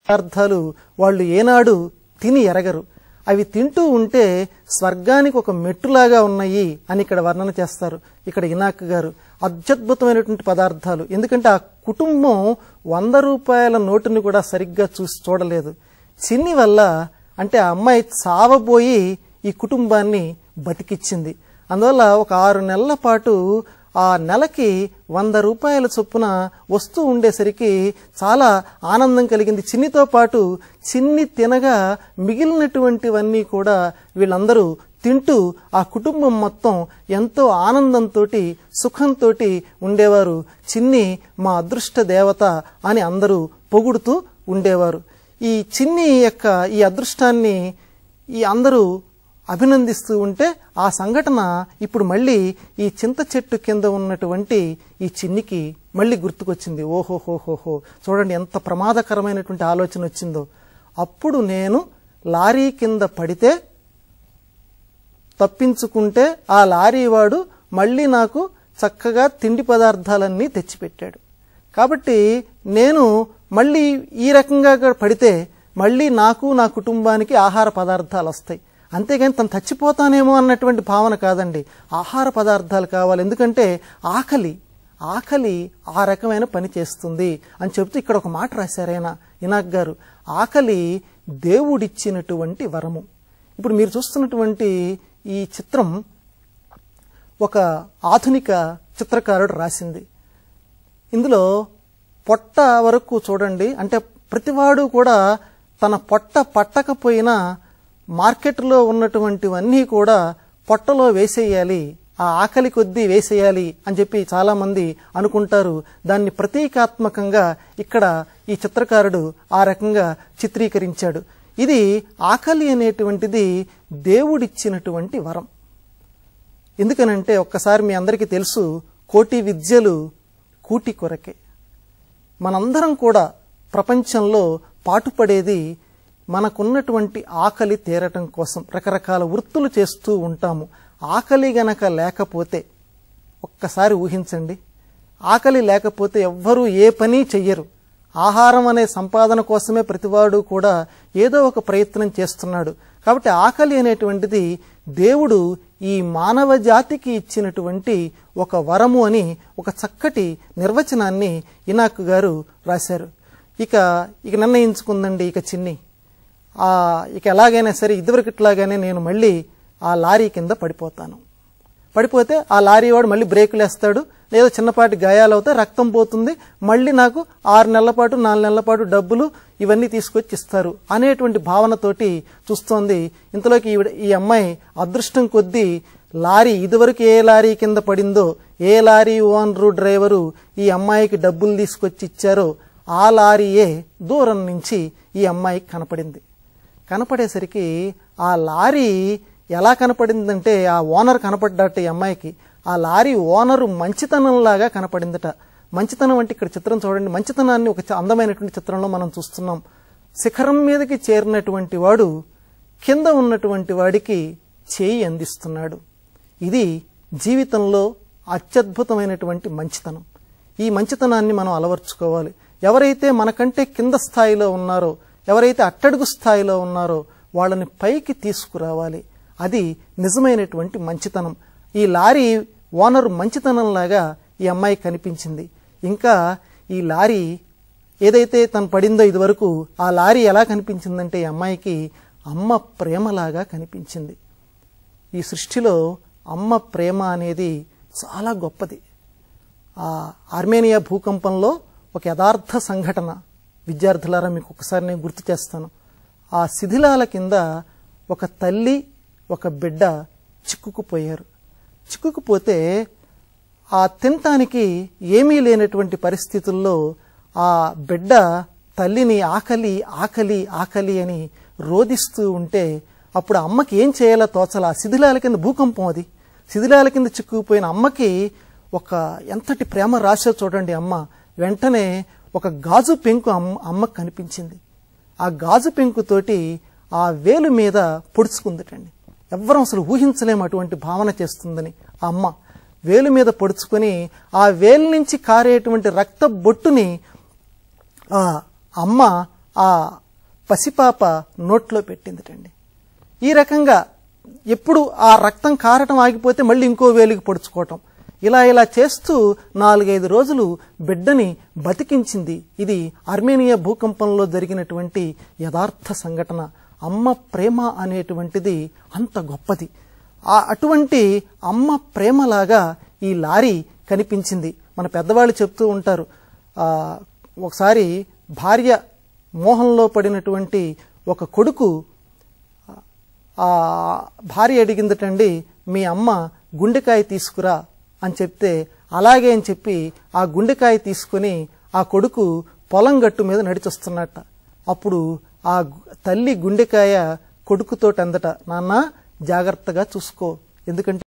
పదార్థాలు వాళ్ళు ఏనాడు తిని ఎరగరు అవి తింటూ ఉంటే స్వర్గానికి ఒక మెట్టులాగా ఉన్నాయి అని ఇక్కడ వర్ణన చేస్తారు ఇక్కడ ఇనాక్ గారు అత్యద్భుతమైనటువంటి పదార్థాలు ఎందుకంటే ఆ కుటుంబం వంద రూపాయల నోటుని కూడా సరిగ్గా చూసి చూడలేదు చిన్ని వల్ల అంటే ఆ అమ్మాయి చావబోయి ఈ కుటుంబాన్ని బతికిచ్చింది అందువల్ల ఒక ఆరు నెలల పాటు ఆ నెలకి వంద రూపాయల చొప్పున వస్తూ ఉండేసరికి చాలా ఆనందం కలిగింది చిన్నితో పాటు చిన్ని తినగా మిగిలినటువంటివన్నీ కూడా వీళ్ళందరూ తింటూ ఆ కుటుంబం మొత్తం ఎంతో ఆనందంతో సుఖంతో ఉండేవారు చిన్ని మా అదృష్ట దేవత అని అందరూ పొగుడుతూ ఉండేవారు ఈ చిన్ని యొక్క ఈ అదృష్టాన్ని ఈ అందరూ అభినందిస్తూ ఉంటే ఆ సంఘటన ఇప్పుడు మళ్ళీ ఈ చింత చెట్టు కింద ఉన్నటువంటి ఈ చిన్నికి మళ్ళీ గుర్తుకొచ్చింది ఓహోహోహోహో చూడండి ఎంత ప్రమాదకరమైనటువంటి ఆలోచన వచ్చిందో అప్పుడు నేను లారీ కింద పడితే తప్పించుకుంటే ఆ లారీ వాడు మళ్ళీ నాకు చక్కగా తిండి పదార్థాలన్నీ తెచ్చిపెట్టాడు కాబట్టి నేను మళ్ళీ ఈ రకంగా పడితే మళ్ళీ నాకు నా కుటుంబానికి ఆహార పదార్థాలు వస్తాయి అంతేగాని తను చచ్చిపోతానేమో అన్నటువంటి భావన కాదండి ఆహార పదార్థాలు కావాలి ఎందుకంటే ఆకలి ఆకలి ఆ రకమైన పని చేస్తుంది అని చెబుతూ ఇక్కడ ఒక మాట రాశారైనా ఇనాక్ గారు ఆకలి దేవుడిచ్చినటువంటి వరము ఇప్పుడు మీరు చూస్తున్నటువంటి ఈ చిత్రం ఒక ఆధునిక చిత్రకారుడు రాసింది ఇందులో పొట్ట వరకు చూడండి అంటే ప్రతివాడు కూడా తన పొట్ట పట్టకపోయినా మార్కెట్లో ఉన్నటువంటివన్నీ కూడా పొట్టలో వేసేయాలి ఆ ఆకలి కొద్దీ వేసేయాలి అని చెప్పి చాలా మంది అనుకుంటారు దాన్ని ప్రతీకాత్మకంగా ఇక్కడ ఈ చిత్రకారుడు ఆ రకంగా చిత్రీకరించాడు ఇది ఆకలి అనేటువంటిది దేవుడిచ్చినటువంటి వరం ఎందుకనంటే ఒక్కసారి మీ అందరికీ తెలుసు కోటి విద్యలు కూటి కొరకే మనందరం కూడా ప్రపంచంలో పాటుపడేది మనకున్నటువంటి ఆకలి తీరటం కోసం రకరకాల వృత్తులు చేస్తూ ఉంటాము ఆకలి గనక లేకపోతే ఒక్కసారి ఊహించండి ఆకలి లేకపోతే ఎవ్వరూ ఏ పని చెయ్యరు ఆహారం అనే సంపాదన కోసమే ప్రతివాడు కూడా ఏదో ఒక ప్రయత్నం చేస్తున్నాడు కాబట్టి ఆకలి అనేటువంటిది దేవుడు ఈ మానవ జాతికి ఇచ్చినటువంటి ఒక వరము అని ఒక చక్కటి నిర్వచనాన్ని ఇనాక్ గారు రాశారు ఇక ఇక నిర్ణయించుకుందండి ఇక చిన్ని ఆ ఇక ఎలాగైనా సరే ఇదివరకట్లాగానే నేను మళ్ళీ ఆ లారీ కింద పడిపోతాను పడిపోతే ఆ లారీ వాడు మళ్ళీ బ్రేకులు వేస్తాడు లేదా చిన్నపాటి గాయాలు అవుతాయి రక్తం పోతుంది మళ్ళీ నాకు ఆరు నెలల పాటు నాలుగు నెలల పాటు డబ్బులు ఇవన్నీ తీసుకొచ్చి ఇస్తారు అనేటువంటి భావనతోటి చూస్తోంది ఇంతలోకి ఈవిడ ఈ అమ్మాయి అదృష్టం కొద్దీ లారీ ఇదివరకు ఏ లారీ కింద పడిందో ఏ లారీ ఓనరు డ్రైవరు ఈ అమ్మాయికి డబ్బులు తీసుకొచ్చి ఇచ్చారో ఆ లారీయే దూరం నుంచి ఈ అమ్మాయికి కనపడింది కనపడేసరికి ఆ లారీ ఎలా కనపడిందంటే ఆ ఓనర్ కనపడ్డట ఈ అమ్మాయికి ఆ లారీ ఓనరు మంచితనంలాగా కనపడిందట మంచితనం అంటే ఇక్కడ చిత్రం చూడండి మంచితనాన్ని ఒక చ- అందమైనటువంటి చిత్రంలో మనం చూస్తున్నాం శిఖరం మీదకి చేరినటువంటి వాడు కింద ఉన్నటువంటి వాడికి చేయి అందిస్తున్నాడు ఇది జీవితంలో అత్యద్భుతమైనటువంటి మంచితనం ఈ మంచితనాన్ని మనం అలవర్చుకోవాలి ఎవరైతే మనకంటే కింద స్థాయిలో ఉన్నారో ఎవరైతే అట్టడుగు స్థాయిలో ఉన్నారో వాళ్ళని పైకి తీసుకురావాలి అది నిజమైనటువంటి మంచితనం ఈ లారీ ఓనరు మంచితనంలాగా ఈ అమ్మాయి కనిపించింది ఇంకా ఈ లారీ ఏదైతే తను పడిందో ఇదివరకు ఆ లారీ ఎలా కనిపించిందంటే ఈ అమ్మాయికి అమ్మ ప్రేమలాగా కనిపించింది ఈ సృష్టిలో అమ్మ ప్రేమ అనేది చాలా గొప్పది ఆ ఆర్మేనియా భూకంపంలో ఒక యథార్థ సంఘటన విద్యార్థులారా మీకు ఒకసారి నేను గుర్తు చేస్తాను ఆ శిథిలాల కింద ఒక తల్లి ఒక బిడ్డ చిక్కుకుపోయారు చిక్కుకుపోతే ఆ తినటానికి ఏమీ లేనటువంటి పరిస్థితుల్లో ఆ బిడ్డ తల్లిని ఆకలి ఆకలి ఆకలి అని రోదిస్తూ ఉంటే అప్పుడు ఆ అమ్మకి ఏం చేయాలో తోచల ఆ శిథిలాల కింద భూకంపం అది శిథిలాల కింద చిక్కుకుపోయిన అమ్మకి ఒక ఎంతటి ప్రేమ రాశో చూడండి అమ్మ వెంటనే ఒక గాజు పెంకు అమ్మ అమ్మకు కనిపించింది ఆ గాజు పెంకుతోటి ఆ వేలు మీద పొడుచుకుందటండి ఎవ్వరం అసలు ఊహించలేము అటువంటి భావన చేస్తుందని ఆ అమ్మ వేలు మీద పొడుచుకొని ఆ వేలు నుంచి కారేటువంటి రక్త బొట్టుని ఆ అమ్మ ఆ పసిపాప నోట్లో పెట్టిందిటండి ఈ రకంగా ఎప్పుడు ఆ రక్తం కారటం ఆగిపోతే మళ్ళీ ఇంకో వేలికి పొడుచుకోవటం ఇలా ఇలా చేస్తూ నాలుగైదు రోజులు బిడ్డని బతికించింది ఇది ఆర్మేనియా భూకంపంలో జరిగినటువంటి యథార్థ సంఘటన అమ్మ ప్రేమ అనేటువంటిది అంత గొప్పది ఆ అటువంటి అమ్మ ప్రేమలాగా ఈ లారీ కనిపించింది మన పెద్దవాళ్ళు చెప్తూ ఉంటారు ఆ, ఒకసారి భార్య మోహంలో పడినటువంటి ఒక కొడుకు ఆ భార్య అడిగిందటండి మీ అమ్మ గుండెకాయ తీసుకురా అని చెప్తే అలాగే అని చెప్పి ఆ గుండెకాయ తీసుకుని ఆ కొడుకు పొలం గట్టు మీద నడిచొస్తున్నట్ట అప్పుడు ఆ గు- తల్లి గుండెకాయ కొడుకుతోటి అందట నాన్న జాగ్రత్తగా చూసుకో ఎందుకంటే